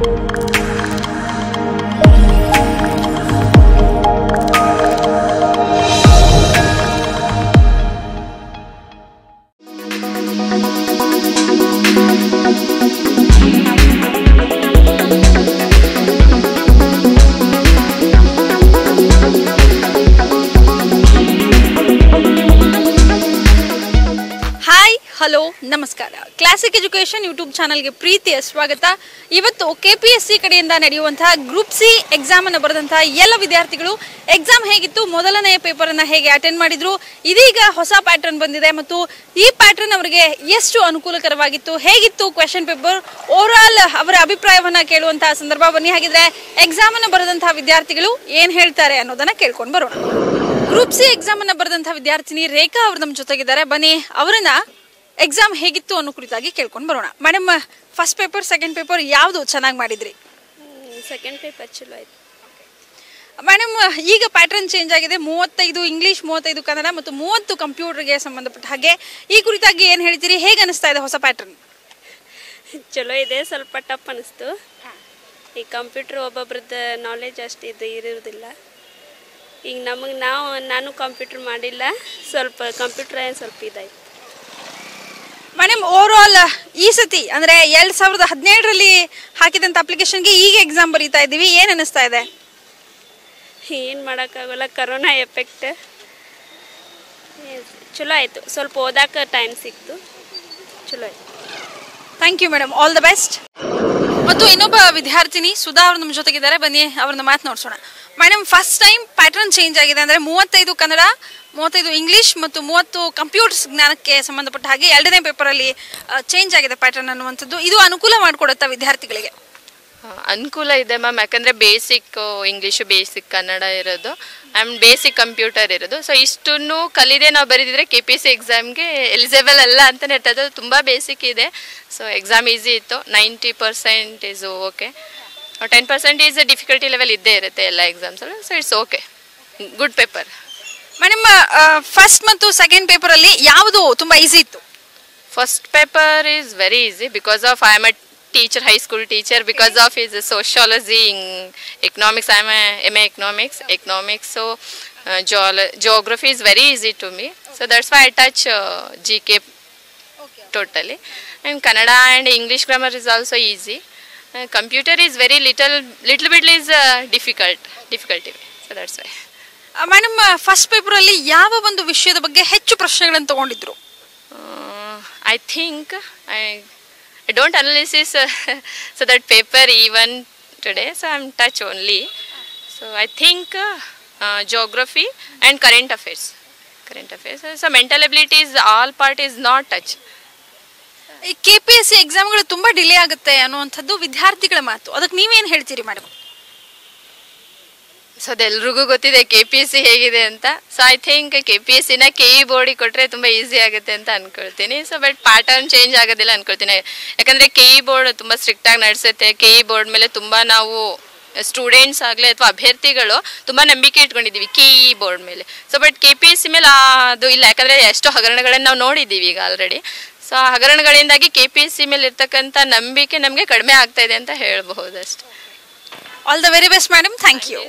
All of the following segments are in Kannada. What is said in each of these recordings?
ಹಾಯ್ ಹಲೋ ನಮಸ್ಕಾರ ಕ್ಲಾಸಿಕ್ ಎಜುಕೇಶನ್ ಯೂಟ್ಯೂಬ್ ಚಾನಲ್ಗೆ ಪ್ರೀತಿಯ ಸ್ವಾಗತ ಇವತ್ತು ಕೆ ಪಿ ಎಸ್ ಸಿ ಕಡೆಯಿಂದ ನಡೆಯುವಂತಹ ಗ್ರೂಪ್ ಸಿ ಎಕ್ಸಾಮ್ ಅನ್ನು ಬರೆದಂತಹ ಎಲ್ಲ ವಿದ್ಯಾರ್ಥಿಗಳು ಎಕ್ಸಾಮ್ ಹೇಗಿತ್ತು ಮೊದಲನೆಯ ಪೇಪರ್ ಅನ್ನ ಹೇಗೆ ಅಟೆಂಡ್ ಮಾಡಿದ್ರು ಇದೀಗ ಹೊಸ ಪ್ಯಾಟರ್ನ್ ಬಂದಿದೆ ಮತ್ತು ಈ ಪ್ಯಾಟರ್ನ್ ಅವರಿಗೆ ಎಷ್ಟು ಅನುಕೂಲಕರವಾಗಿತ್ತು ಹೇಗಿತ್ತು ಕ್ವೆಶನ್ ಪೇಪರ್ ಓವರ್ ಆಲ್ ಅವರ ಅಭಿಪ್ರಾಯವನ್ನ ಕೇಳುವಂತಹ ಸಂದರ್ಭ ಬನ್ನಿ ಹಾಗಿದ್ರೆ ಎಕ್ಸಾಮ್ ಅನ್ನು ಬರೆದಂತಹ ವಿದ್ಯಾರ್ಥಿಗಳು ಏನ್ ಹೇಳ್ತಾರೆ ಅನ್ನೋದನ್ನ ಕೇಳ್ಕೊಂಡು ಬರೋಣ ಗ್ರೂಪ್ ಸಿ ಎಕ್ಸಾಮ್ ಅನ್ನ ಬರೆದಂತಹ ವಿದ್ಯಾರ್ಥಿನಿ ರೇಖಾ ಅವರು ನಮ್ಮ ಜೊತೆಗಿದ್ದಾರೆ ಬನ್ನಿ ಅವರನ್ನ ಎಕ್ಸಾಮ್ ಹೇಗಿತ್ತು ಅನ್ನೋ ಕುರಿತಾಗಿ ಕೇಳ್ಕೊಂಡು ಬರೋಣ madam first paper second paper ಯಾವುದು ಚೆನ್ನಾಗಿ ಮಾಡಿದ್ರಿ ಸೆಕೆಂಡ್ ಪೇಪರ್ ಚಲೋ ಆಯ್ತು ಮೇಡಮ್ ಈಗ ಪ್ಯಾಟರ್ನ್ ಚೇಂಜ್ ಆಗಿದೆ ಮೂವತ್ತೈದು ಇಂಗ್ಲಿಷ್ ಮೂವತ್ತೈದು ಕನ್ನಡ ಮತ್ತು ಮೂವತ್ತು ಕಂಪ್ಯೂಟರ್ಗೆ ಸಂಬಂಧಪಟ್ಟ ಹಾಗೆ ಈ ಕುರಿತಾಗಿ ಏನು ಹೇಳ್ತೀರಿ ಹೇಗೆ ಅನಿಸ್ತಾ ಇದೆ ಹೊಸ ಪ್ಯಾಟರ್ನ್ ಚಲೋ ಇದೆ ಸ್ವಲ್ಪ ಟಫ್ ಅನಿಸ್ತು ಈ ಕಂಪ್ಯೂಟರ್ ಒಬ್ಬೊಬ್ರದ್ದು ನಾಲೆಜ್ ಅಷ್ಟು ಇದು ಇರೋದಿಲ್ಲ ಈಗ ನಮಗೆ ನಾವು ನಾನು ಕಂಪ್ಯೂಟರ್ ಮಾಡಿಲ್ಲ ಸ್ವಲ್ಪ ಕಂಪ್ಯೂಟರ್ ಸ್ವಲ್ಪ ಇದಾಯ್ತು ಮೇಡಮ್ ಓವರ್ ಆಲ್ ಈ ಸತಿ ಅಂದ್ರೆ ಎರಡ್ ಸಾವಿರದ ಹದಿನೇಳರಲ್ಲಿ ಹಾಕಿದಂತ ಅಪ್ಲಿಕೇಶನ್ಗೆ ಈಗ ಎಕ್ಸಾಮ್ ಬರೀತಾ ಇದ್ದೀವಿ ಏನು ಅನಿಸ್ತಾ ಇದೆ ಏನು ಮಾಡೋಕ್ಕಾಗಲ್ಲ ಕರೋನಾ ಎಫೆಕ್ಟ್ ಚಲೋ ಆಯಿತು ಸ್ವಲ್ಪ ಓದಾಕ ಟೈಮ್ ಸಿಕ್ತು ಚಲೋ ಆಯ್ತು thank you madam all the best ಮತ್ತು ಇನ್ನೊಬ್ಬ ವಿದ್ಯಾರ್ಥಿನಿ ಸುಧಾ ಅವರು ನಮ್ಮ ಜೊತೆಗಿದ್ದಾರೆ ಬನ್ನಿ ಅವ್ರನ್ನ ಮಾತನಾಡ್ಸೋಣ madam first time pattern change ಆಗಿದೆ ಅಂದ್ರೆ ಮೂವತ್ತೈದು ಕನ್ನಡ ಮೂವತ್ತೈದು ಇಂಗ್ಲಿಷ್ ಮತ್ತು ಮೂವತ್ತು ಕಂಪ್ಯೂಟರ್ಸ್ ಜ್ಞಾನಕ್ಕೆ ಸಂಬಂಧಪಟ್ಟ ಹಾಗೆ ಎರಡನೇ ಪೇಪರಲ್ಲಿ ಚೇಂಜ್ ಆಗಿದೆ ಪ್ಯಾಟರ್ನ್ ಅನ್ನುವಂಥದ್ದು ಇದು ಅನುಕೂಲ ಮಾಡಿಕೊಡುತ್ತಾ ವಿದ್ಯಾರ್ಥಿಗಳಿಗೆ ಆ, ಅನುಕೂಲ ಇದೆ ಮ್ಯಾಮ್ ಯಾಕಂದರೆ ಬೇಸಿಕ್ ಇಂಗ್ಲೀಷು ಬೇಸಿಕ್ ಕನ್ನಡ ಇರೋದು ಆ್ಯಂಡ್ ಬೇಸಿಕ್ ಕಂಪ್ಯೂಟರ್ ಇರೋದು ಸೊ ಇಷ್ಟನ್ನು ಕಲಿದೆ ನಾವು ಬರೀದಿದ್ರೆ ಕೆ ಪಿ ಸಿ ಎಕ್ಸಾಮ್ಗೆ ಎಲಿಜಿಬಲ್ ಅಲ್ಲ ಅಂತಲೇ ಇರ್ತದೆ ಅದು ತುಂಬ ಬೇಸಿಕ್ ಇದೆ ಸೊ ಎಕ್ಸಾಮ್ ಈಸಿ ಇತ್ತು ninety percent is okay ten percent is difficulty level ಇದ್ದೇ ಇರುತ್ತೆ ಎಲ್ಲ ಎಕ್ಸಾಮ್ಸಲ್ಲೂ so it's okay good paper madam first ಮತ್ತು ಸೆಕೆಂಡ್ ಪೇಪರಲ್ಲಿ ಯಾವುದು ತುಂಬ ಈಸಿ ಇತ್ತು first paper is very easy because of I am a teacher high school teacher because of is sociology economics I am M A economics economics so geography is very easy to me so that's why i touch uh, gk totally and kannada and english grammar is also easy uh, computer is very little little bit is uh, difficult difficulty so that's why madam first ಪೇಪರಲ್ಲಿ ಯಾವ ಒಂದು ವಿಷಯದ ಬಗ್ಗೆ ಹೆಚ್ಚು ಪ್ರಶ್ನೆಗಳನ್ನು ತಗೊಂಡಿದ್ರು uh, i think i i don't analysis uh, so that paper even today so i'm touch only so i think uh, uh, geography and current affairs current affairs so mental abilities all part is not touch ಈ ಕೆ ಪಿ ಎಸ್ ಸಿ ಎಕ್ಸಾಮ್ಗಳು ತುಂಬಾ ಡಿಲೇ ಆಗುತ್ತೆ ಅನ್ನುವಂಥದ್ದು ವಿದ್ಯಾರ್ಥಿಗಳ ಮಾತು ಅದಕ್ಕೆ ನೀವೇನು ಹೇಳ್ತೀರಿ ಮೇಡಮ್ ಸೊ ಅದೆಲ್ರಿಗೂ ಗೊತ್ತಿದೆ ಕೆ ಪಿ ಎಸ್ ಸಿ ಹೇಗಿದೆ ಅಂತ so I think K P S ಸಿನ ಕೆ ಇ ಬೋರ್ಡಿಗೆ ಕೊಟ್ಟರೆ ತುಂಬ ಈಸಿ ಆಗುತ್ತೆ ಅಂತ ಅನ್ಕೊಳ್ತೀನಿ ಸೊ ಬಟ್ ಪ್ಯಾಟರ್ನ್ ಚೇಂಜ್ ಆಗೋದಿಲ್ಲ ಅನ್ಕೊಳ್ತೀನಿ ಯಾಕಂದರೆ ಕೆ ಇ ಬೋರ್ಡ್ ತುಂಬ ಸ್ಟ್ರಿಕ್ಟಾಗಿ ನಡೆಸುತ್ತೆ ಕೆ ಇ ಬೋರ್ಡ್ ಮೇಲೆ ತುಂಬ ನಾವು ಸ್ಟೂಡೆಂಟ್ಸ್ ಆಗಲಿ ಅಥವಾ ಅಭ್ಯರ್ಥಿಗಳು ತುಂಬ ನಂಬಿಕೆ ಇಟ್ಕೊಂಡಿದ್ದೀವಿ ಕೆ ಇ ಬೋರ್ಡ್ ಮೇಲೆ so but K P S C ಮೇಲೆ ಅದು ಇಲ್ಲ ಯಾಕಂದರೆ ಎಷ್ಟೋ ಹಗರಣಗಳನ್ನು ನಾವು ನೋಡಿದ್ದೀವಿ ಈಗ ಆಲ್ರೆಡಿ ಸೊ ಆ ಹಗರಣಗಳಿಂದಾಗಿ ಕೆ ಪಿ ಎಸ್ ಸಿ ಮೇಲೆ ಇರ್ತಕ್ಕಂಥ ನಂಬಿಕೆ ನಮಗೆ ಕಡಿಮೆ ಆಗ್ತಾ ಇದೆ ಅಂತ ಹೇಳಬಹುದು ಅಷ್ಟೇ all the very best madam thank you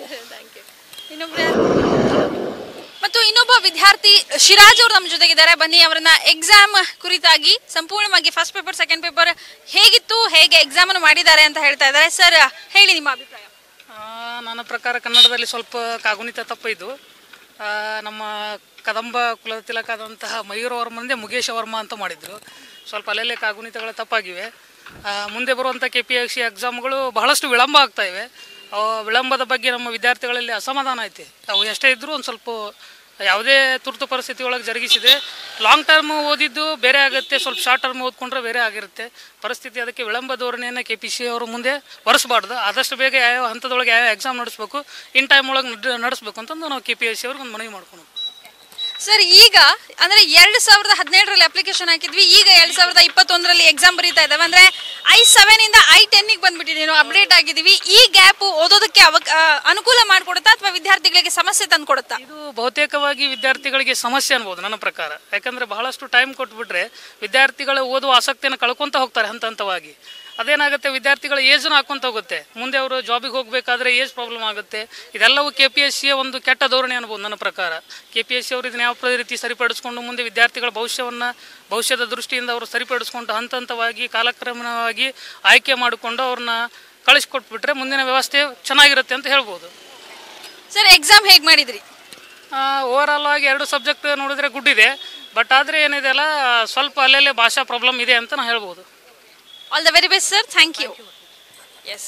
ಮತ್ತು ಇನ್ನೊಬ್ಬ ವಿದ್ಯಾರ್ಥಿ ಶಿರಾಜ್ ಅವರು ನಮ್ಮ ಜೊತೆಗಿದ್ದಾರೆ ಬನ್ನಿ ಅವರನ್ನ ಎಕ್ಸಾಮ್ ಕುರಿತಾಗಿ ಸಂಪೂರ್ಣವಾಗಿ ಫಸ್ಟ್ ಪೇಪರ್ ಸೆಕೆಂಡ್ ಪೇಪರ್ ಹೇಗಿತ್ತು ಹೇಗೆ ಎಕ್ಸಾಮ್ ಅನ್ನು ಮಾಡಿದ್ದಾರೆ ಅಂತ ಹೇಳ್ತಾ ಇದ್ದಾರೆ ಸರ್ ಹೇಳಿ ನಿಮ್ಮ ಅಭಿಪ್ರಾಯ ಆ, ನನ್ನ ಪ್ರಕಾರ ಕನ್ನಡದಲ್ಲಿ ಸ್ವಲ್ಪ ಕಾಗುಣಿತ ತಪ್ಪಿದ್ದು ಆ, ನಮ್ಮ ಕದಂಬ ಕುಲದ ತಿಲಕಾದಂತಹ ಮಯೂರ ವರ್ಮಂದೇ ಮುಗೇಶ ವರ್ಮ ಅಂತ ಮಾಡಿದ್ರು ಸ್ವಲ್ಪ ಅಲ್ಲಲ್ಲೇ ಕಾಗುಣಿತಗಳು ತಪ್ಪಾಗಿವೆ ಆ, ಮುಂದೆ ಬರುವಂಥ ಕೆ ಪಿ ಎಸ್ ಸಿ ಎಕ್ಸಾಮ್ಗಳು ಬಹಳಷ್ಟು ವಿಳಂಬ ಆಗ್ತಾ ಇವೆ ಅವು ವಿಳಂಬದ ಬಗ್ಗೆ ನಮ್ಮ ವಿದ್ಯಾರ್ಥಿಗಳಲ್ಲಿ ಅಸಮಾಧಾನ ಐತಿ ಅವು ಎಷ್ಟೇ ಇದ್ದರೂ ಒಂದು ಸ್ವಲ್ಪ ಯಾವುದೇ ತುರ್ತು ಪರಿಸ್ಥಿತಿ ಒಳಗೆ ಜರುಗಿಸಿದೆ ಲಾಂಗ್ ಟರ್ಮ್ ಓದಿದ್ದು ಬೇರೆ ಆಗುತ್ತೆ ಸ್ವಲ್ಪ ಶಾರ್ಟ್ ಟರ್ಮ್ ಓದ್ಕೊಂಡ್ರೆ ಬೇರೆ ಆಗಿರುತ್ತೆ ಪರಿಸ್ಥಿತಿ ಅದಕ್ಕೆ ವಿಳಂಬ ಧೋರಣೆಯನ್ನು ಕೆ ಪಿ ಸಿ ಅವರು ಮುಂದೆ ಒರೆಸಬಾರ್ದು ಆದಷ್ಟು ಬೇಗ ಯಾವ ಹಂತದೊಳಗೆ ಯಾವ ಎಕ್ಸಾಮ್ ನಡೆಸಬೇಕು ಇನ್ ಟೈಮ್ ಒಳಗೆ ನಡೆಸಬೇಕು ಅಂತಂದು ನಾವು ಕೆ ಪಿ ಎಸ್ ಸಿ ಅವ್ರಿಗೆ ಒಂದು ಮನವಿ ಮಾಡ್ಕೊಂಡು ಸರ್ ಈಗ ಅಂದ್ರೆ ಎರಡ್ ಸಾವಿರದ ಹದಿನೇಳರಲ್ಲಿ ಅಪ್ಲಿಕೇಶನ್ ಹಾಕಿದ್ವಿ ಈಗ ಎರಡ್ ಸಾವಿರದ ಇಪ್ಪತ್ತೊಂದರಲ್ಲಿ ಎಕ್ಸಾಮ್ ಬರೀತಾ ಇದ್ದಾವೆ ಅಂದ್ರೆ ಐ ಸೆವೆನ್ ಇಂದ ಐ ಟೆನ್ನಿಗೆ ಬಂದ್ಬಿಟ್ಟಿದ್ದೀವಿ ನಾವು ಅಪ್ಡೇಟ್ ಆಗಿದ್ದೀವಿ ಈ ಗ್ಯಾಪ್ ಓದೋದಕ್ಕೆ ಅವ ಆ, ಅನುಕೂಲ ಮಾಡಿಕೊಡುತ್ತಾ ಅಥವಾ ವಿದ್ಯಾರ್ಥಿಗಳಿಗೆ ಸಮಸ್ಯೆ ತಂದು ಕೊಡುತ್ತಾ ಇದು ಬಹುತೇಕವಾಗಿ ವಿದ್ಯಾರ್ಥಿಗಳಿಗೆ ಸಮಸ್ಯೆ ಅನ್ಬೋದು ನನ್ನ ಪ್ರಕಾರ ಯಾಕಂದ್ರೆ ಬಹಳಷ್ಟು ಟೈಮ್ ಕೊಟ್ಬಿಟ್ರೆ ವಿದ್ಯಾರ್ಥಿಗಳು ಓದುವ ಆಸಕ್ತಿಯನ್ನು ಕಳ್ಕೊಂತ ಹೋಗ್ತಾರೆ ಹಂತ ಹಂತವಾಗಿ ಅದೇನಾಗುತ್ತೆ ವಿದ್ಯಾರ್ಥಿಗಳ ಏಜ್ನ ಹಾಕೊಂತ ಹೋಗುತ್ತೆ ಮುಂದೆ ಅವರು ಜಾಬಿಗೆ ಹೋಗಬೇಕಾದ್ರೆ ಏಜ್ ಪ್ರಾಬ್ಲಮ್ ಆಗುತ್ತೆ ಇದೆಲ್ಲವೂ ಕೆ ಪಿ ಎಸ್ ಸಿಯ ಒಂದು ಕೆಟ್ಟ ಧೋರಣೆ ಅನ್ಬೋದು ನನ್ನ ಪ್ರಕಾರ ಕೆ ಪಿ ಎಸ್ ಸಿ ಅವರು ಇದನ್ನ ಯಾವ ರೀತಿ ಸರಿಪಡಿಸ್ಕೊಂಡು ಮುಂದೆ ವಿದ್ಯಾರ್ಥಿಗಳ ಭವಿಷ್ಯವನ್ನು ಭವಿಷ್ಯದ ದೃಷ್ಟಿಯಿಂದ ಅವರು ಸರಿಪಡಿಸ್ಕೊಂಡು ಹಂತ ಹಂತವಾಗಿ ಕಾಲಕ್ರಮವಾಗಿ ಆಯ್ಕೆ ಮಾಡಿಕೊಂಡು ಅವ್ರನ್ನ ಕಳಿಸ್ಕೊಟ್ಬಿಟ್ರೆ ಮುಂದಿನ ವ್ಯವಸ್ಥೆ ಚೆನ್ನಾಗಿರುತ್ತೆ ಅಂತ ಹೇಳ್ಬೋದು ಸರ್ ಎಕ್ಸಾಮ್ ಹೇಗೆ ಮಾಡಿದ್ರಿ ಓವರ್ ಆಲ್ ಆಗಿ ಎರಡು ಸಬ್ಜೆಕ್ಟ್ ನೋಡಿದ್ರೆ ಗುಡ್ ಇದೆ ಬಟ್ ಆದರೆ ಏನಿದೆ ಅಲ್ಲ ಸ್ವಲ್ಪ ಅಲ್ಲಲ್ಲೇ ಭಾಷಾ ಪ್ರಾಬ್ಲಮ್ ಇದೆ ಅಂತ ನಾನು ಹೇಳ್ಬೋದು all the very best sir thank you S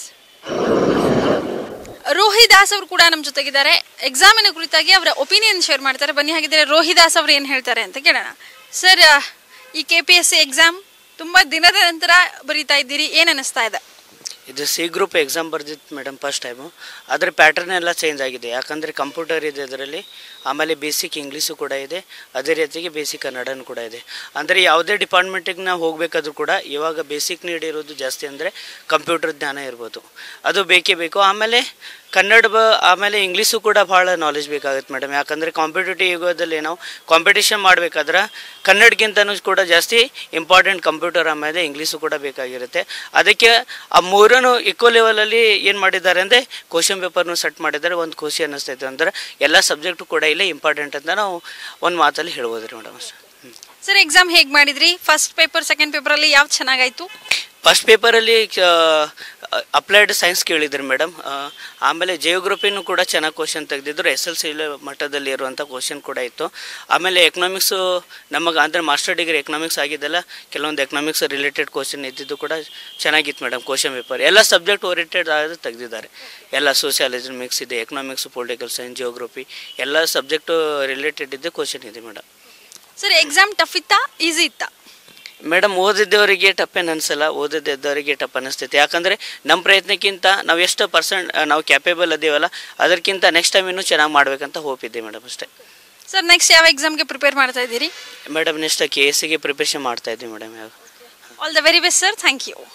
Rohidas ಅವರು ಕೂಡ ನಮ್ಮ ಜೊತೆಗಿದ್ದಾರೆ ಎಕ್ಸಾಮಿನ ಕುರಿತಾಗಿ ಅವರ ಒಪಿನಿಯನ್ ಶೇರ್ ಮಾಡ್ತಾರೆ ಬನ್ನಿ ಹಾಗಿದ್ರೆ ರೋಹಿದಾಸ್ ಅವರು ಏನು ಹೇಳ್ತಾರೆ ಅಂತ ಕೇಳೋಣ ಸರ್ ಈ K P S C exam ತುಂಬ ದಿನದ ನಂತರ ಬರೀತಾ ಇದ್ದೀರಿ ಏನು ಅನ್ನಿಸ್ತಾ ಇದೆ ಇದು ಸಿ ಗ್ರೂಪ್ ಎಕ್ಸಾಮ್ ಬರ್ದಿತ್ತು ಮೇಡಮ್ ಫಸ್ಟ್ ಟೈಮು ಆದರೆ ಪ್ಯಾಟರ್ನ್ ಎಲ್ಲ ಚೇಂಜ್ ಆಗಿದೆ ಯಾಕಂದರೆ ಕಂಪ್ಯೂಟರ್ ಇದೆ ಅದರಲ್ಲಿ ಆಮೇಲೆ ಬೇಸಿಕ್ ಇಂಗ್ಲೀಷು ಕೂಡ ಇದೆ ಅದೇ ರೀತಿಗೆ ಬೇಸಿಕ್ ಕನ್ನಡನೂ ಕೂಡ ಇದೆ ಅಂದರೆ ಯಾವುದೇ ಡಿಪಾರ್ಟ್ಮೆಂಟಿಗೆ ನಾವು ಹೋಗಬೇಕಾದ್ರೂ ಕೂಡ ಇವಾಗ ಬೇಸಿಕ್ ನೀಡ್ ಇರೋದು ಜಾಸ್ತಿ ಅಂದರೆ ಕಂಪ್ಯೂಟರ್ ಜ್ಞಾನ ಇರ್ಬೋದು ಅದು ಬೇಕೇ ಬೇಕು ಆಮೇಲೆ ಕನ್ನಡ ಬ ಆಮೇಲೆ ಇಂಗ್ಲೀಷು ಕೂಡ ಭಾಳ ನಾಲೆಜ್ ಬೇಕಾಗುತ್ತೆ ಮೇಡಮ್ ಯಾಕಂದರೆ ಕಾಂಪಿಟೇಟಿವ್ ಯುಗದಲ್ಲಿ ನಾವು ಕಾಂಪಿಟೇಷನ್ ಮಾಡಬೇಕಾದ್ರೆ ಕನ್ನಡಕ್ಕಿಂತನೂ ಕೂಡ ಜಾಸ್ತಿ ಇಂಪಾರ್ಟೆಂಟ್ ಕಂಪ್ಯೂಟರ್ ಆಮೇಲೆ ಇಂಗ್ಲೀಷು ಕೂಡ ಬೇಕಾಗಿರುತ್ತೆ ಅದಕ್ಕೆ ಆ ಮೂರನ್ನು ಇಕ್ವಲ್ ಲೆವೆಲಲ್ಲಿ ಏನು ಮಾಡಿದ್ದಾರೆ ಅಂದರೆ ಕ್ವಶನ್ ಪೇಪರ್ನು ಸೆಟ್ ಮಾಡಿದ್ದಾರೆ ಒಂದು ಖುಷಿ ಅನ್ನಿಸ್ತೈತೆ ಅಂದ್ರೆ ಎಲ್ಲ ಸಬ್ಜೆಕ್ಟು ಕೂಡ ಇಲ್ಲೇ ಇಂಪಾರ್ಟೆಂಟ್ ಅಂತ ನಾವು ಒಂದು ಮಾತಲ್ಲಿ ಹೇಳ್ಬೋದು ರೀ ಮೇಡಮ್ ಅಷ್ಟೇ ಸರ್ ಎಕ್ಸಾಮ್ ಹೇಗೆ ಮಾಡಿದ್ರಿ ಫಸ್ಟ್ ಪೇಪರ್ ಸೆಕೆಂಡ್ ಪೇಪರಲ್ಲಿ ಯಾವ್ದು ಚೆನ್ನಾಗಾಯ್ತು ಫಸ್ಟ್ ಪೇಪರಲ್ಲಿ ಅಪ್ಲೈಡ್ ಸೈನ್ಸ್ ಕೇಳಿದ್ರು ಮೇಡಮ್ ಆಮೇಲೆ ಜಿಯೋಗ್ರಫಿನೂ ಕೂಡ ಚೆನ್ನಾಗಿ ಕ್ವಶನ್ ತೆಗೆದಿದ್ರು ಎಸ್ ಎಲ್ ಸಿ ಮಟ್ಟದಲ್ಲಿ ಇರುವಂಥ ಕ್ವಶನ್ ಕೂಡ ಇತ್ತು ಆಮೇಲೆ ಎಕನಾಮಿಕ್ಸು ನಮಗೆ ಅಂದರೆ ಮಾಸ್ಟರ್ ಡಿಗ್ರಿ ಎಕನಾಮಿಕ್ಸ್ ಆಗಿದ್ದೆಲ್ಲ ಕೆಲವೊಂದು ಎಕನಾಮಿಕ್ಸ್ ರಿಲೇಟೆಡ್ ಕ್ವಶನ್ ಇದ್ದಿದ್ದು ಕೂಡ ಚೆನ್ನಾಗಿತ್ತು ಮೇಡಮ್ ಕ್ವಶನ್ ಪೇಪರ್ ಎಲ್ಲ ಸಬ್ಜೆಕ್ಟ್ ಓರಿಯೆಂಟೆಡ್ ಆಗೋದು ತೆಗೆದಿದ್ದಾರೆ ಎಲ್ಲ ಸೋಷಿಯಾಲಜಿ ಮಿಕ್ಸ್ ಇದೆ ಎಕನಾಮಿಕ್ಸ್ ಪೊಲಿಟಿಕಲ್ ಸೈನ್ಸ್ ಜಿಯೋಗ್ರಫಿ ಎಲ್ಲ ಸಬ್ಜೆಕ್ಟು ರಿಲೇಟೆಡ್ ಇದ್ದ ಕ್ವಶನ್ ಇದೆ ಮೇಡಮ್ ಸರ್ ಎಕ್ಸಾಮ್ ಟಫ್ ಇತ್ತಾ ಈಸಿ ಇತ್ತಾ ಮೇಡಮ್ ಓದಿದ್ದವರಿಗೆ ಟಫ್ ಏನು ಅನಿಸಲ್ಲ ಓದಿದ್ದವರಿಗೆ ಟಫ್ ಅನಿಸ್ತೈತೆ ಯಾಕಂದರೆ ನಮ್ಮ ಪ್ರಯತ್ನಕ್ಕಿಂತ ನಾವು ಎಷ್ಟು ಪರ್ಸೆಂಟ್ ನಾವು ಕ್ಯಾಪೇಬಲ್ ಅದೀವಲ್ಲ ಅದಕ್ಕಿಂತ ನೆಕ್ಸ್ಟ್ ಟೈಮ್ ಇನ್ನೂ ಚೆನ್ನಾಗಿ ಮಾಡ್ಬೇಕಂತ ಹೋಪ್ ಇದೆ ಮೇಡಮ್ ಅಷ್ಟೇ ಸರ್ ನೆಕ್ಸ್ಟ್ ಯಾವ ಎಕ್ಸಾಮ್ಗೆ ಪ್ರಿಪೇರ್ ಮಾಡ್ತಾ ಇದ್ದೀರಿ ಮೇಡಮ್ ನೆಕ್ಸ್ಟ್ ಕೆ ಎಸ್ ಸಿಗೆ ಪ್ರಿಪ್ರೇಷನ್ ಮಾಡ್ತಾ ಇದ್ದೀವಿ ಮೇಡಮ್ ಯಾವ all the very best sir thank you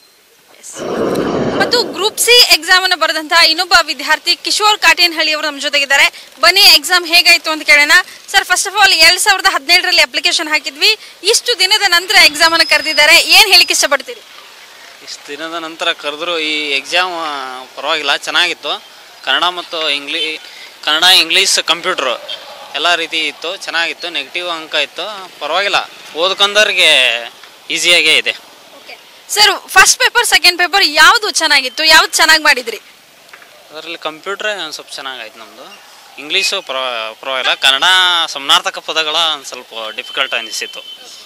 ಮತ್ತು ಗ್ರೂಪ್ ಸಿ ಎಕ್ಸಾಮ್ ಅನ್ನು ಬರೆದಂತಹ ಇನ್ನೊಬ್ಬ ವಿದ್ಯಾರ್ಥಿ ಕಿಶೋರ್ ಕಾಟೇನಹಳ್ಳಿ ಅವರು ನಮ್ಮ ಜೊತೆಗಿದ್ದಾರೆ ಬನ್ನಿ ಎಕ್ಸಾಮ್ ಹೇಗಾಯ್ತು ಅಂತ ಕೇಳೋಣ ಸರ್ ಫಸ್ಟ್ ಆಫ್ ಆಲ್ ಎರಡ್ ಸಾವಿರದ ಹದಿನೇಳರಲ್ಲಿ ಅಪ್ಲಿಕೇಶನ್ ಹಾಕಿದ್ವಿ ಇಷ್ಟು ದಿನದ ನಂತರ ಎಕ್ಸಾಮ್ ಅನ್ನು ಕರೆದಿದ್ದಾರೆ ಏನ್ ಹೇಳಿಕ್ಕೆ ಇಷ್ಟಪಡ್ತೀರಿ ಇಷ್ಟು ದಿನದ ನಂತರ ಕರೆದ್ರು ಈ ಎಕ್ಸಾಮ್ ಪರವಾಗಿಲ್ಲ ಚೆನ್ನಾಗಿತ್ತು ಕನ್ನಡ ಮತ್ತು ಇಂಗ್ಲೀ ಕನ್ನಡ ಇಂಗ್ಲೀಷ್ ಕಂಪ್ಯೂಟ್ರು ಎಲ್ಲ ರೀತಿ ಇತ್ತು ಚೆನ್ನಾಗಿತ್ತು ನೆಗೆಟಿವ್ ಅಂಕ ಇತ್ತು ಪರವಾಗಿಲ್ಲ ಓದ್ಕೊಂಡವ್ರಿಗೆ ಈಸಿಯಾಗೇ ಇದೆ sir first paper second paper ಯಾವ್ದು ಚೆನ್ನಾಗಿತ್ತು ಯಾವ್ದು ಚೆನ್ನಾಗಿ ಮಾಡಿದ್ರಿ ಅದರಲ್ಲಿ ಕಂಪ್ಯೂಟ್ರೇ ಒಂದು ಸ್ವಲ್ಪ ಚೆನ್ನಾಗಾಯ್ತು ನಮ್ಮದು ಇಂಗ್ಲೀಷು ಪರ ಪರವಾಗಿಲ್ಲ ಕನ್ನಡ ಸಮನಾರ್ಥಕ ಪದಗಳ ಒಂದು ಸ್ವಲ್ಪ ಡಿಫಿಕಲ್ಟ್ ಅನಿಸಿತ್ತು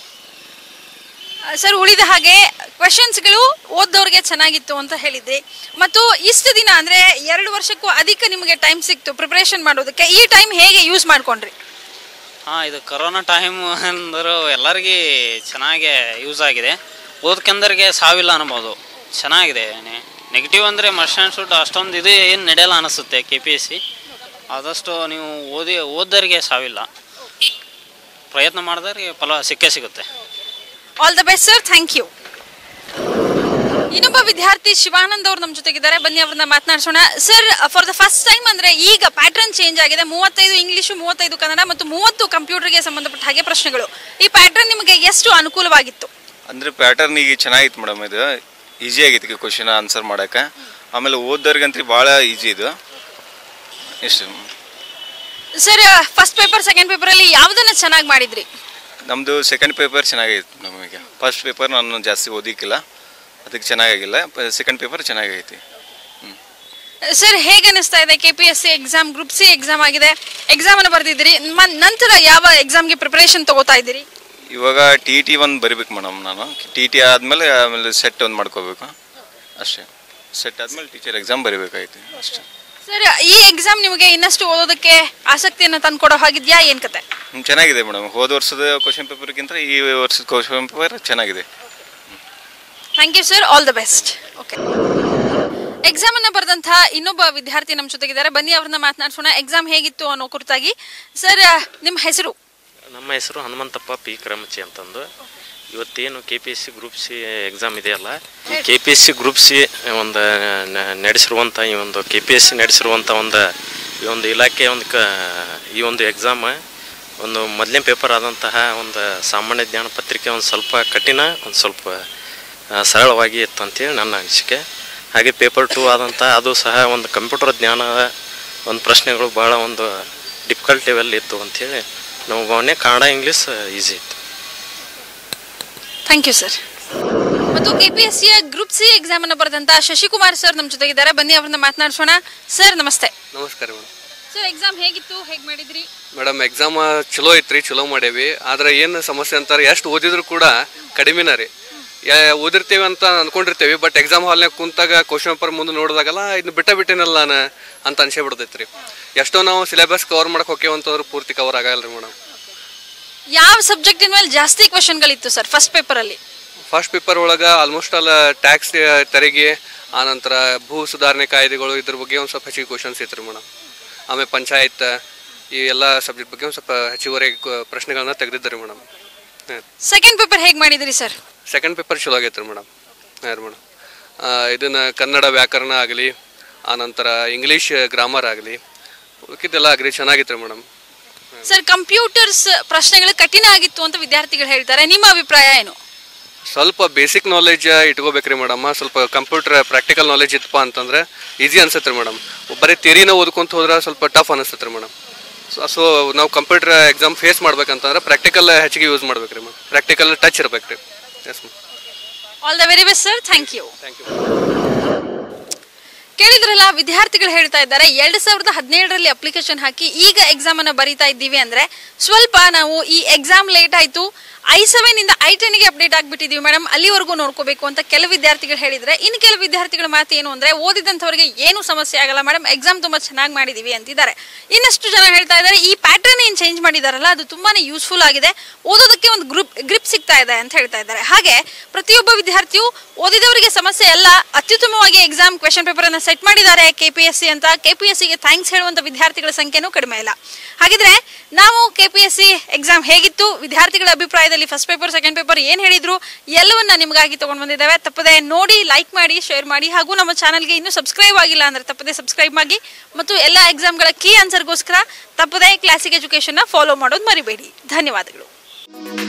ಸರ್ ಉಳಿದ ಹಾಗೆ ಕ್ವೆಶನ್ಸ್ಗಳು ಓದ್ದವ್ರಿಗೆ ಚೆನ್ನಾಗಿತ್ತು ಅಂತ ಹೇಳಿದ್ರಿ ಮತ್ತು ಇಷ್ಟು ದಿನ ಅಂದ್ರೆ ಎರಡು ವರ್ಷಕ್ಕೂ ಅಧಿಕ ನಿಮಗೆ ಟೈಮ್ ಸಿಕ್ತು ಪ್ರಿಪರೇಷನ್ ಮಾಡೋದಕ್ಕೆ ಈ ಟೈಮ್ ಹೇಗೆ ಯೂಸ್ ಮಾಡ್ಕೊಂಡ್ರಿ ಹಾಂ ಇದು ಕರೋನಾ ಟೈಮ್ ಅಂದರು ಎಲ್ಲರಿಗೆ ಚೆನ್ನಾಗೆ ಯೂಸ್ ಆಗಿದೆ ಓದ್ಕೊಂಡರಿಗೆ ಸಾವಿಲ್ಲ ಅನ್ಬೋದು ಚೆನ್ನಾಗಿದೆ ನೆಗೆಟಿವ್ ಅಂದರೆ ಮಸ್ಟ್ ಆ್ಯಂಡ್ ಶುಡ್ ಅಷ್ಟೊಂದು ಇದು ಏನು ನಡೆಯಲ್ಲ ಅನಿಸುತ್ತೆ ಕೆ ಪಿ ಎಸ್ ಸಿ ಆದಷ್ಟು ನೀವು ಓದಿ ಓದ್ದರಿಗೆ ಸಾವಿಲ್ಲ ಪ್ರಯತ್ನ ಮಾಡಿದವ್ರಿಗೆ ಫಲ ಸಿಕ್ಕೇ ಸಿಗುತ್ತೆ all the best sir thank you ಇನ್ನೊಬ್ಬ ವಿದ್ಯಾರ್ಥಿ ಶಿವಾನಂದ್ ಅವ್ರು ನಮ್ಮ ಜೊತೆಗಿದ್ದಾರೆ ಬನ್ನಿ ಅವ್ರನ್ನ ಮಾತನಾಡ್ಸೋಣ sir for the first time ಅಂದ್ರೆ ಈಗ ಪ್ಯಾಟರ್ನ್ ಚೇಂಜ್ ಆಗಿದೆ ಮೂವತ್ತೈದು ಇಂಗ್ಲಿಷು ಮೂವತ್ತೈದು ಕನ್ನಡ ಮತ್ತು ಮೂವತ್ತು ಕಂಪ್ಯೂಟರ್ಗೆ ಸಂಬಂಧಪಟ್ಟ ಹಾಗೆ ಪ್ರಶ್ನೆಗಳು ಈ ಪ್ಯಾಟರ್ನ್ ನಿಮಗೆ ಎಷ್ಟು ಅನುಕೂಲವಾಗಿತ್ತು ಅಂದರೆ ಪ್ಯಾಟರ್ನ್ ಈಗ ಚೆನ್ನಾಗಿತ್ತು ಮೇಡಮ್ ಇದು ಈಸಿ ಆಗಿತ್ತು ಕ್ವಶನ್ ಆನ್ಸರ್ ಮಾಡೋಕೆ ಆಮೇಲೆ ಓದೋರ್ಗಂತೂ ಭಾಳ ಈಸಿ ಇದು ಎಷ್ಟು sir first paper second paper ಅಲ್ಲಿ ಯಾವ್ದನ್ನ ಚೆನ್ನಾಗಿ ಮಾಡಿದ್ರಿ ನಮ್ಮದು ಸೆಕೆಂಡ್ ಪೇಪರ್ ಚೆನ್ನಾಗಿತ್ತು ನಮಗೆ ಫಸ್ಟ್ ಪೇಪರ್ ನಾನು ಜಾಸ್ತಿ ಓದಿಕ್ಕಿಲ್ಲ ಅದಕ್ಕೆ ಚೆನ್ನಾಗಾಗಿಲ್ಲ ಸೆಕೆಂಡ್ ಪೇಪರ್ ಚೆನ್ನಾಗೈತಿ ಹ್ಞೂ ಸರ್ ಹೇಗೆ ಅನಿಸ್ತಾ ಇದೆ K P S C exam group C exam ಆಗಿದೆ ಎಕ್ಸಾಮ್ ಅನ್ನು ಬರ್ದಿದ್ದೀರಿ ಮ- ನಂತರ ಯಾವ ಎಕ್ಸಾಮ್ಗೆ ಪ್ರಿಪರೇಷನ್ ತಗೋತಾ ಇದ್ದೀರಿ ಇವಾಗ ಟಿ ಟಿ ಒಂದು ಬರಿಬೇಕು ಮೇಡಮ್ ನಾನು ಟಿ ಟಿ ಆದಮೇಲೆ ಆಮೇಲೆ ಸೆಟ್ ಒಂದು ಮಾಡ್ಕೋಬೇಕು ಅಷ್ಟೇ ಸೆಟ್ ಆದಮೇಲೆ ಟೀಚರ್ ಎಕ್ಸಾಮ್ ಬರಿಬೇಕಾಯ್ತು ಅಷ್ಟೇ ಸರ್ ಈ ಎಕ್ಸಾಮ್ ನಿಮಗೆ ಇನ್ನಷ್ಟು ಓದೋದಕ್ಕೆ ಆಸಕ್ತಿಯನ್ನು ತಂದ್ಕೊಡೋ ಹಾಗಿದ್ಯಾ ಏನ್ ಕತೆ ಹ್ಮ್, ಚೆನ್ನಾಗಿದೆ ಮೇಡಮ್ ಹೋದ ವರ್ಷದ ಕ್ವಶನ್ ಪೇಪರ್ಗಿಂತ ಈ ವರ್ಷದ ಕ್ವಶನ್ ಪೇಪರ್ ಚೆನ್ನಾಗಿದೆ thank you sir all the best okay exam ಅನ್ನ ಬರೆದಂತಹ ಇನ್ನೊಬ್ಬ ವಿದ್ಯಾರ್ಥಿ ನಮ್ಮ ಜೊತೆಗಿದ್ದಾರೆ ಬನ್ನಿ ಅವ್ರನ್ನ ಮಾತನಾಡ್ಸೋಣ ಎಕ್ಸಾಮ್ ಹೇಗಿತ್ತು ಅನ್ನೋ ಕುರಿತಾಗಿ ಸರ್ ನಿಮ್ಮ ಹೆಸರು ನಮ್ಮ ಹೆಸರು ಹನುಮಂತಪ್ಪ ಪಿ ಕ್ರಮಚಿ ಅಂತಂದು ಇವತ್ತೇನು K P S C group C exam ಇದೆಯಲ್ಲ ಈ K P S C group C ಒಂದು ನ- ನಡೆಸಿರುವಂಥ ಈ ಒಂದು ಕೆ ಪಿ ಎಸ್ ಸಿ ನಡೆಸಿರುವಂಥ ಒಂದು ಈ ಒಂದು ಇಲಾಖೆ ಒಂದು ಕ ಈ ಒಂದು ಎಕ್ಸಾಮ್ ಒಂದು ಮೊದಲನೇ ಪೇಪರ್ ಆದಂತಹ ಒಂದು ಸಾಮಾನ್ಯ ಜ್ಞಾನ ಪತ್ರಿಕೆ ಒಂದು ಸ್ವಲ್ಪ ಕಠಿಣ ಒಂದು ಸ್ವಲ್ಪ ಆ, ಸರಳವಾಗಿ ಇತ್ತು ಅಂತೇಳಿ ನನ್ನ ಅನಿಸಿಕೆ ಹಾಗೆ ಪೇಪರ್ ಟು ಆದಂಥ ಅದು ಸಹ ಒಂದು ಕಂಪ್ಯೂಟರ್ ಜ್ಞಾನದ ಒಂದು ಪ್ರಶ್ನೆಗಳು ಭಾಳ ಒಂದು ಡಿಫಿಕಲ್ಟ್ ಲೆವೆಲ್ ಇತ್ತು ಅಂಥೇಳಿ ನಮ್ಮ ಭಾವನೆ ಕನ್ನಡ ಇಂಗ್ಲೀಷ್ ಈಸಿ ಇತ್ತು ಥ್ಯಾಂಕ್ ಯು ಸರ್ ಮತ್ತು ಕೆಪಿಎಸ್ಸಿಯ ಗ್ರೂಪ್ ಸಿ ಎಕ್ಸಾಮ್ ಅನ್ನು ಬರೆದಂತ ಶಶಿಕುಮಾರ್ ಸರ್ ನಮ್ಮ ಜೊತೆಗಿದ್ದಾರೆ ಬನ್ನಿ ಅವ್ರನ್ನ ಮಾತನಾಡಿಸೋಣ ಸರ್ ನಮಸ್ತೆ ನಮಸ್ಕಾರ ಮೇಡಮ್ ಸರ್ ಎಕ್ಸಾಮ್ ಹೇಗಿತ್ತು ಹೇಗೆ ಮಾಡಿದ್ರಿ ಮೇಡಮ್ ಎಕ್ಸಾಮ್ ಚಲೋ ಐತ್ರಿ ಚಲೋ ಮಾಡೇವಿ ಆದ್ರೆ ಏನು ಸಮಸ್ಯೆ ಅಂತಾರೆ ಎಷ್ಟು ಓದಿದ್ರು ಕೂಡ ಕಡಿಮೆನ ರೀ ಯಾ ಓದಿರ್ತೀವಿ ಅಂತ ಅನ್ಕೊಂಡಿರ್ತೀವಿ ಬಟ್ ಎಕ್ಸಾಮ್ ಹಾಲ್ನಾಗ ಕುಂತಾಗ ಕ್ವಶನ್ ಪೇಪರ್ ಮುಂದೆ ನೋಡಿದಾಗಲ್ಲ ಇದನ್ನ ಬಿಟ್ಟ ಬಿಟ್ಟಿನಲ್ಲ ನಾನು ಅಂತ ಅನ್ಸೇ ಬಿಡ್ತೈತೆ ರೀ ಎಷ್ಟೋ ನಾವು ಸಿಲೆಬಸ್ ಕವರ್ ಮಾಡಕ್ಕೆ ಹೋಗ್ಯವ ಅಂತಂದ್ರೆ ಪೂರ್ತಿ ಕವರ್ ಆಗಲ್ಲ ರೀ ಮೇಡಮ್ ಯಾವ ಸಬ್ಜೆಕ್ಟಿನ ಮೇಲೆ ಜಾಸ್ತಿ ಕ್ವಶನ್ಗಳಿತ್ತು ಸರ್ ಫಸ್ಟ್ ಪೇಪರಲ್ಲಿ ಫಸ್ಟ್ ಪೇಪರ್ ಒಳಗೆ ಆಲ್ಮೋಸ್ಟ್ ಆಲ್ ಟ್ಯಾಕ್ಸ್ ತೆರಿಗೆ ಆನಂತರ ಭೂ ಸುಧಾರಣೆ ಕಾಯ್ದೆಗಳು ಇದ್ರ ಬಗ್ಗೆ ಒಂದು ಸ್ವಲ್ಪ ಹೆಚ್ಚಿಗೆ ಕ್ವಶನ್ಸ್ ಇತ್ತು ರೀ ಮೇಡಮ್ ಆಮೇಲೆ ಪಂಚಾಯತ್ ಈ ಎಲ್ಲ ಸಬ್ಜೆಕ್ಟ್ ಬಗ್ಗೆ ಒಂದು ಸ್ವಲ್ಪ ಹೆಚ್ಚುವರಿ ಪ್ರಶ್ನೆಗಳನ್ನ ತೆಗೆದಿದ್ದಾರೆ ಮೇಡಮ್ ಹಾಂ ಸೆಕೆಂಡ್ ಪೇಪರ್ ಹೇಗೆ ಮಾಡಿದ್ರಿ ಸರ್ ಸೆಕೆಂಡ್ ಪೇಪರ್ ಚಲೋ ಆಗೈತೆ ರೀ ಮೇಡಮ್ ಹಾಂ ರೀ ಮೇಡಮ್ ಇದನ್ನು ಕನ್ನಡ ವ್ಯಾಕರಣ ಆಗಲಿ ಆನಂತರ ಇಂಗ್ಲೀಷ್ ಗ್ರಾಮರ್ ಆಗಲಿ ಉಳ್ಕಿದ್ದೆಲ್ಲ ಆಗಲಿ ಚೆನ್ನಾಗಿತ್ತು ರೀ ಮೇಡಮ್ ಸರ್ ಕಂಪ್ಯೂಟರ್ಸ್ ಪ್ರಶ್ನೆಗಳು ಕಠಿಣ ಆಗಿತ್ತು ಅಂತ ವಿದ್ಯಾರ್ಥಿಗಳು ಹೇಳ್ತಾರೆ ನಿಮ್ಮ ಅಭಿಪ್ರಾಯ ಏನು ಸ್ವಲ್ಪ ಬೇಸಿಕ್ ನಾಲೆಜ್ ಇಟ್ಕೋಬೇಕ್ರಿ ಮೇಡಮ್ ಸ್ವಲ್ಪ ಕಂಪ್ಯೂಟರ್ ಪ್ರಾಕ್ಟಿಕಲ್ ನಾಲೆಜ್ ಇತ್ತಪ್ಪ ಅಂತಂದ್ರೆ ಈಸಿ ಅನ್ಸುತ್ತೆ ರೀ ಮೇಡಮ್ ಬರೀ ಥಿಯರಿನ ಓದ್ಕೊಂತ ಹೋದ್ರೆ ಸ್ವಲ್ಪ ಟಫ್ ಅನಿಸುತ್ತೆ ರೀ ಮೇಡಮ್ ಸೊ ನಾವು ಕಂಪ್ಯೂಟರ್ ಎಕ್ಸಾಮ್ ಫೇಸ್ ಮಾಡ್ಬೇಕಂತಂದ್ರೆ ಪ್ರಾಕ್ಟಿಕಲ್ ಹೆಚ್ಚಿಗೆ ಯೂಸ್ ಮಾಡ್ಬೇಕ್ರಿ ಮೇಡಮ್ ಪ್ರಾಕ್ಟಿಕಲ್ ಟಚ್ ಇರ್ಬೇಕು ರೀ yes ma'am all the very best sir thank you thank you ಕೇಳಿದ್ರಲ್ಲ ವಿದ್ಯಾರ್ಥಿಗಳು ಹೇಳ್ತಾ ಇದ್ದಾರೆ ಎರಡ್ ಸಾವಿರದ ಹದಿನೇಳರಲ್ಲಿ ಅಪ್ಲಿಕೇಶನ್ ಹಾಕಿ ಈಗ ಎಕ್ಸಾಮ್ ಅನ್ನ ಬರೀತಾ ಇದ್ದೀವಿ ಅಂದ್ರೆ ಸ್ವಲ್ಪ ನಾವು ಈ ಎಕ್ಸಾಮ್ ಲೇಟ್ ಆಯ್ತು ಐ ಸೆವೆನ್ ಇಂದ ಐ ಟೆನ್ಗೆ ಅಪ್ಡೇಟ್ ಆಗ್ಬಿಟ್ಟಿದೀವಿ ಮೇಡಮ್ ಅಲ್ಲಿವರೆಗೂ ನೋಡ್ಕೋಬೇಕು ಅಂತ ಕೆಲವು ವಿದ್ಯಾರ್ಥಿಗಳು ಹೇಳಿದ್ರೆ ಇನ್ನು ಕೆಲವು ವಿದ್ಯಾರ್ಥಿಗಳ ಮಾತು ಏನು ಅಂದ್ರೆ ಓದಿದಂಥವ್ರಿಗೆ ಏನು ಸಮಸ್ಯೆ ಆಗಲ್ಲ ಮೇಡಮ್ ಎಕ್ಸಾಮ್ ತುಂಬಾ ಚೆನ್ನಾಗಿ ಮಾಡಿದೀವಿ ಅಂತಿದ್ದಾರೆ ಇನ್ನಷ್ಟು ಜನ ಹೇಳ್ತಾ ಇದ್ದಾರೆ ಈ ಪ್ಯಾಟರ್ನ್ ಏನ್ ಚೇಂಜ್ ಮಾಡಿದಾರಲ್ಲ ಅದು ತುಂಬಾನೇ ಯೂಸ್ಫುಲ್ ಆಗಿದೆ ಓದೋದಕ್ಕೆ ಒಂದು ಗ್ರೂಪ್ ಗ್ರಿಪ್ ಸಿಗ್ತಾ ಇದೆ ಅಂತ ಹೇಳ್ತಾ ಇದ್ದಾರೆ ಹಾಗೆ ಪ್ರತಿಯೊಬ್ಬ ವಿದ್ಯಾರ್ಥಿಯು ಓದಿದವರಿಗೆ ಸಮಸ್ಯೆ ಅಲ್ಲ ಅತ್ಯುತ್ತಮವಾಗಿ ಎಕ್ಸಾಮ್ ಕ್ವೆಶನ್ ಪೇಪರ್ ಅನ್ನ ಸೆಟ್ ಮಾಡಿದ್ದಾರೆ ಕೆಪಿಎಸ್ಸಿ ಅಂತ ಕೆಪಿಎಸ್ಸಿಗೆ ಥ್ಯಾಂಕ್ಸ್ ಹೇಳುವಂತ ವಿದ್ಯಾರ್ಥಿಗಳ ಸಂಖ್ಯೆನೂ ಕಡಿಮೆ ಇಲ್ಲ ಹಾಗಿದ್ರೆ ನಾವು ಕೆಪಿಎಸ್ಸಿ ಎಕ್ಸಾಮ್ ಹೇಗಿತ್ತು ವಿದ್ಯಾರ್ಥಿಗಳ ಅಭಿಪ್ರಾಯದಲ್ಲಿ ಫಸ್ಟ್ ಪೇಪರ್ ಸೆಕೆಂಡ್ ಪೇಪರ್ ಏನ್ ಹೇಳಿದ್ರು ಎಲ್ಲವನ್ನ ನಿಮಗಾಗಿ ತಗೊಂಡು ಬಂದಿದ್ದೇವೆ ತಪ್ಪದೆ ನೋಡಿ ಲೈಕ್ ಮಾಡಿ ಶೇರ್ ಮಾಡಿ ಹಾಗೂ ನಮ್ಮ ಚಾನಲ್ಗೆ ಇನ್ನೂ ಸಬ್ಸ್ಕ್ರೈಬ್ ಆಗಿಲ್ಲ ಅಂದ್ರೆ ತಪ್ಪದೆ ಸಬ್ಸ್ಕ್ರೈಬ್ ಮಾಡಿ ಮತ್ತು ಎಲ್ಲ ಎಕ್ಸಾಮ್ಗಳ ಕೀ ಆನ್ಸರ್ಗೋಸ್ಕರ ತಪ್ಪದೆ ಕ್ಲಾಸಿಕ್ ಎಜುಕೇಶನ್ನ ಫಾಲೋ ಮಾಡೋದು ಮರಿಬೇಡಿ ಧನ್ಯವಾದಗಳು